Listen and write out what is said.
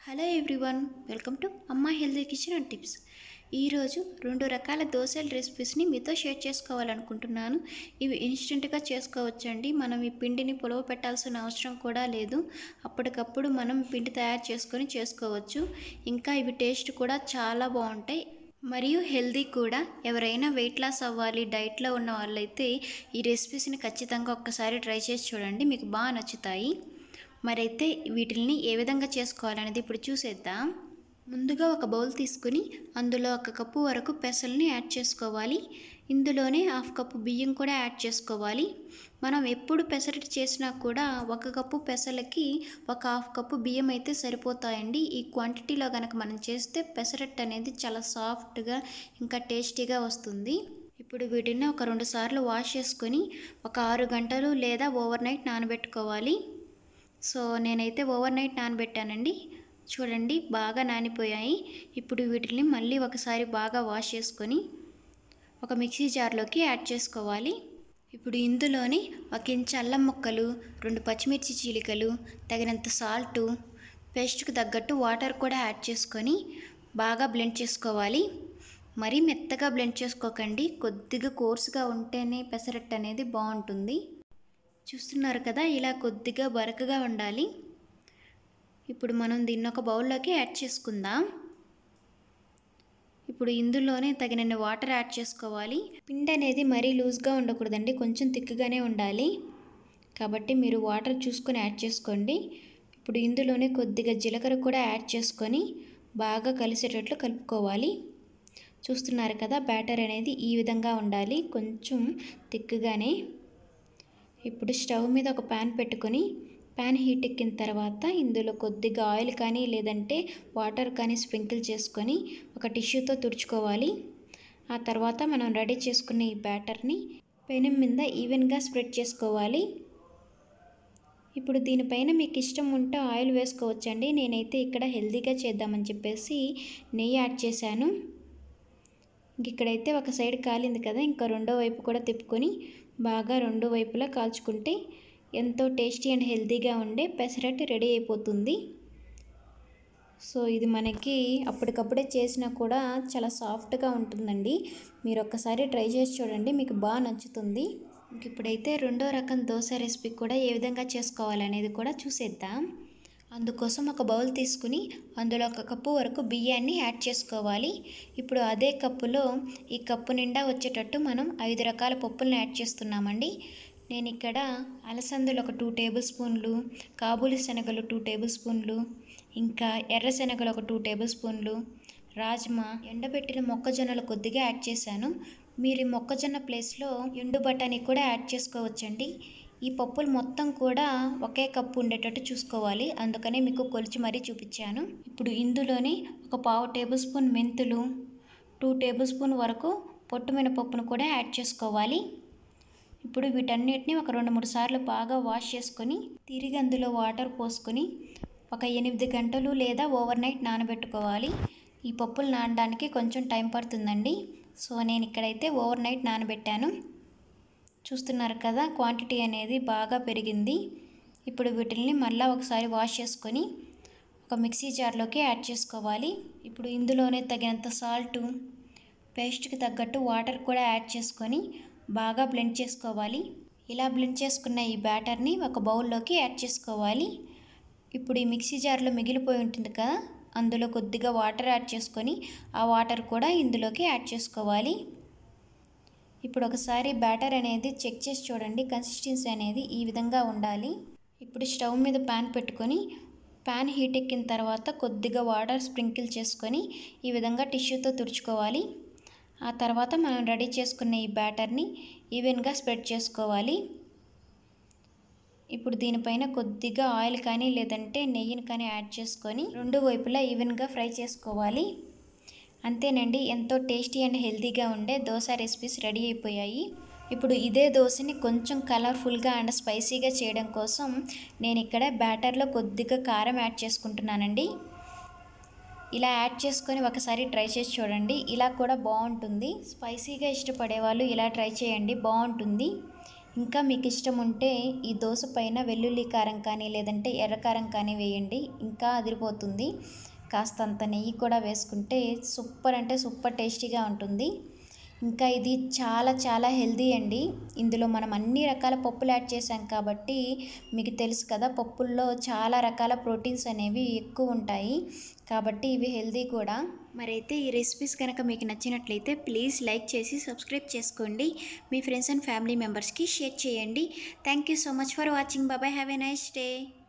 hello everyone welcome to Amma healthy kitchen and tips ఈరోజు రెండు రకాల దోశల రెసిపీస్ని మీతో షేర్ చేసుకోవాలనుకుంటున్నాను ఇవి ఇన్స్టెంట్గా చేసుకోవచ్చండి మనం ఈ పిండిని పులవ పెట్టాల్సిన అవసరం కూడా లేదు అప్పటికప్పుడు మనం పిండి తయారు చేసుకొని చేసుకోవచ్చు ఇంకా ఇవి టేస్ట్ కూడా చాలా బాగుంటాయి మరియు హెల్దీ కూడా ఎవరైనా వెయిట్ లాస్ అవ్వాలి డైట్లో ఉన్న వాళ్ళైతే ఈ రెసిపీస్ని ఖచ్చితంగా ఒక్కసారి ట్రై చేసి చూడండి మీకు బాగా నచ్చుతాయి మరైతే వీటిల్ని ఏ విధంగా చేసుకోవాలనేది ఇప్పుడు చూసేద్దాం ముందుగా ఒక బౌల్ తీసుకుని అందులో ఒక కప్పు వరకు పెసల్ని యాడ్ చేసుకోవాలి ఇందులోనే హాఫ్ కప్పు బియ్యం కూడా యాడ్ చేసుకోవాలి మనం ఎప్పుడు పెసరట్టు చేసినా కూడా ఒక కప్పు పెసలకి ఒక హాఫ్ కప్పు బియ్యం అయితే సరిపోతాయండి ఈ క్వాంటిటీలో కనుక మనం చేస్తే పెసరట్టు అనేది చాలా సాఫ్ట్గా ఇంకా టేస్టీగా వస్తుంది ఇప్పుడు వీటిని ఒక రెండు సార్లు వాష్ చేసుకొని ఒక ఆరు గంటలు లేదా ఓవర్ నైట్ నానబెట్టుకోవాలి సో నేనైతే ఓవర్ నైట్ నానబెట్టానండి చూడండి బాగా నానిపోయాయి ఇప్పుడు వీటిని మళ్ళీ ఒకసారి బాగా వాష్ చేసుకొని ఒక మిక్సీ జార్లోకి యాడ్ చేసుకోవాలి ఇప్పుడు ఇందులోని ఒక ఇంచు అల్లం ముక్కలు రెండు పచ్చిమిర్చి చీలికలు తగినంత సాల్టు పేస్ట్కి తగ్గట్టు వాటర్ కూడా యాడ్ చేసుకొని బాగా బ్లెండ్ చేసుకోవాలి మరీ మెత్తగా బ్లెండ్ చేసుకోకండి కొద్దిగా కోర్సుగా ఉంటేనే పెసరట్టు అనేది బాగుంటుంది చూస్తున్నారు కదా ఇలా కొద్దిగా బరకగా ఉండాలి ఇప్పుడు మనం దీన్ని ఒక బౌల్లోకి యాడ్ చేసుకుందాం ఇప్పుడు ఇందులోనే తగినన్ని వాటర్ యాడ్ చేసుకోవాలి పిండి అనేది మరీ లూజ్గా ఉండకూడదండి కొంచెం తిక్కుగానే ఉండాలి కాబట్టి మీరు వాటర్ చూసుకొని యాడ్ చేసుకోండి ఇప్పుడు ఇందులోనే కొద్దిగా జీలకర్ర కూడా యాడ్ చేసుకొని బాగా కలిసేటట్లు కలుపుకోవాలి చూస్తున్నారు కదా బ్యాటర్ అనేది ఈ విధంగా ఉండాలి కొంచెం తిక్కుగానే ఇప్పుడు స్టవ్ మీద ఒక ప్యాన్ పెట్టుకొని ప్యాన్ హీట్ ఎక్కిన తర్వాత ఇందులో కొద్దిగా ఆయిల్ కానీ లేదంటే వాటర్ కానీ స్ప్రింకిల్ చేసుకొని ఒక టిష్యూతో తుడుచుకోవాలి ఆ తర్వాత మనం రెడీ చేసుకున్న ఈ బ్యాటర్ని పెనం మీద ఈవెన్గా స్ప్రెడ్ చేసుకోవాలి ఇప్పుడు దీనిపైన మీకు ఇష్టం ఉంటే ఆయిల్ వేసుకోవచ్చండి నేనైతే ఇక్కడ హెల్తీగా చేద్దామని చెప్పేసి నెయ్యి యాడ్ చేశాను ఇక్కడైతే ఒక సైడ్ కాలింది కదా ఇంకా రెండో వైపు కూడా తిప్పుకొని బాగా రెండు వైపులా కాల్చుకుంటే ఎంతో టేస్టీ అండ్ హెల్తీగా ఉండే పెసరట్టు రెడీ అయిపోతుంది సో ఇది మనకి అప్పటికప్పుడే చేసినా కూడా చాలా సాఫ్ట్గా ఉంటుందండి మీరు ఒక్కసారి ట్రై చేసి చూడండి మీకు బాగా నచ్చుతుంది ఇప్పుడైతే రెండో రకం దోశ రెసిపీ కూడా ఏ విధంగా చేసుకోవాలనేది కూడా చూసేద్దాం అందుకోసం ఒక బౌల్ తీసుకుని అందులో ఒక కప్పు వరకు బియ్యాన్ని యాడ్ చేసుకోవాలి ఇప్పుడు అదే కప్పులో ఈ కప్పు నిండా వచ్చేటట్టు మనం ఐదు రకాల పప్పులను యాడ్ చేస్తున్నామండి నేను ఇక్కడ అలసందలు ఒక టూ టేబుల్ స్పూన్లు కాబూలి శనగలు టూ టేబుల్ స్పూన్లు ఇంకా ఎర్ర శనగలు ఒక టూ టేబుల్ స్పూన్లు రాజ్మా ఎండబెట్టిన మొక్కజొన్నలు కొద్దిగా యాడ్ చేశాను మీరు ఈ మొక్కజొన్న ప్లేస్లో ఎండు బఠానీ కూడా యాడ్ చేసుకోవచ్చండి ఈ పప్పులు మొత్తం కూడా ఒకే కప్పు ఉండేటట్టు చూసుకోవాలి అందుకనే మీకు కొలిచి మరీ చూపించాను ఇప్పుడు ఇందులోనే ఒక పావు టేబుల్ స్పూన్ మెంతులు టూ టేబుల్ స్పూన్ వరకు పొట్టు మినపప్పును కూడా యాడ్ చేసుకోవాలి ఇప్పుడు వీటన్నిటిని ఒక రెండు మూడు సార్లు బాగా వాష్ చేసుకొని తిరిగి అందులో వాటర్ పోసుకొని ఒక ఎనిమిది గంటలు లేదా ఓవర్ నైట్ నానబెట్టుకోవాలి ఈ పప్పులు నానడానికి కొంచెం టైం పడుతుందండి సో నేను ఇక్కడైతే ఓవర్ నైట్ నానబెట్టాను చూస్తున్నారు కదా క్వాంటిటీ అనేది బాగా పెరిగింది ఇప్పుడు వీటిని మళ్ళీ ఒకసారి వాష్ చేసుకొని ఒక మిక్సీ జార్లోకి యాడ్ చేసుకోవాలి ఇప్పుడు ఇందులోనే తగినంత సాల్టు పేస్ట్కి తగ్గట్టు వాటర్ కూడా యాడ్ చేసుకొని బాగా బ్లెండ్ చేసుకోవాలి ఇలా బ్లెండ్ చేసుకున్న ఈ బ్యాటర్ని ఒక బౌల్లోకి యాడ్ చేసుకోవాలి ఇప్పుడు ఈ మిక్సీ జార్లో మిగిలిపోయి ఉంటుంది కదా అందులో కొద్దిగా వాటర్ యాడ్ చేసుకొని ఆ వాటర్ కూడా ఇందులోకి యాడ్ చేసుకోవాలి ఇప్పుడు ఒకసారి బ్యాటర్ అనేది చెక్ చేసి చూడండి కన్సిస్టెన్సీ అనేది ఈ విధంగా ఉండాలి ఇప్పుడు స్టవ్ మీద ప్యాన్ పెట్టుకొని ప్యాన్ హీట్ ఎక్కిన తర్వాత కొద్దిగా వాటర్ స్ప్రింకిల్ చేసుకొని ఈ విధంగా టిష్యూతో తుడుచుకోవాలి ఆ తర్వాత మనం రెడీ చేసుకున్న ఈ బ్యాటర్ని ఈవెన్గా స్ప్రెడ్ చేసుకోవాలి ఇప్పుడు దీనిపైన కొద్దిగా ఆయిల్ కానీ లేదంటే నెయ్యిని కానీ యాడ్ చేసుకొని రెండు వైపులా ఈవెన్గా ఫ్రై చేసుకోవాలి అంతేనండి ఎంతో టేస్టీ అండ్ హెల్తీగా ఉండే దోశ రెసిపీస్ రెడీ అయిపోయాయి ఇప్పుడు ఇదే దోశని కొంచెం కలర్ఫుల్గా అండ్ స్పైసీగా చేయడం కోసం నేను ఇక్కడ బ్యాటర్లో కొద్దిగా కారం యాడ్ చేసుకుంటున్నానండి ఇలా యాడ్ చేసుకొని ఒకసారి ట్రై చేసి చూడండి ఇలా కూడా బాగుంటుంది స్పైసీగా ఇష్టపడే వాళ్ళు ఇలా ట్రై చేయండి బాగుంటుంది ఇంకా మీకు ఇష్టం ఉంటే ఈ దోశ పైన వెల్లుల్లి కారం కానీ లేదంటే ఎర్రకారం కానీ వేయండి ఇంకా అదిరిపోతుంది కాస్తంత నెయ్యి కూడా వేసుకుంటే సూపర్ అంటే సూపర్ టేస్టీగా ఉంటుంది ఇంకా ఇది చాలా చాలా హెల్దీ అండి ఇందులో మనం అన్ని రకాల పప్పులు యాడ్ చేసాం కాబట్టి మీకు తెలుసు కదా పప్పుల్లో చాలా రకాల ప్రోటీన్స్ అనేవి ఎక్కువ ఉంటాయి కాబట్టి ఇవి హెల్దీ కూడా మరైతే ఈ రెసిపీస్ కనుక మీకు నచ్చినట్లయితే ప్లీజ్ లైక్ చేసి సబ్స్క్రైబ్ చేసుకోండి మీ ఫ్రెండ్స్ అండ్ ఫ్యామిలీ మెంబర్స్కి షేర్ చేయండి thank you so much for watching bye bye have a nice day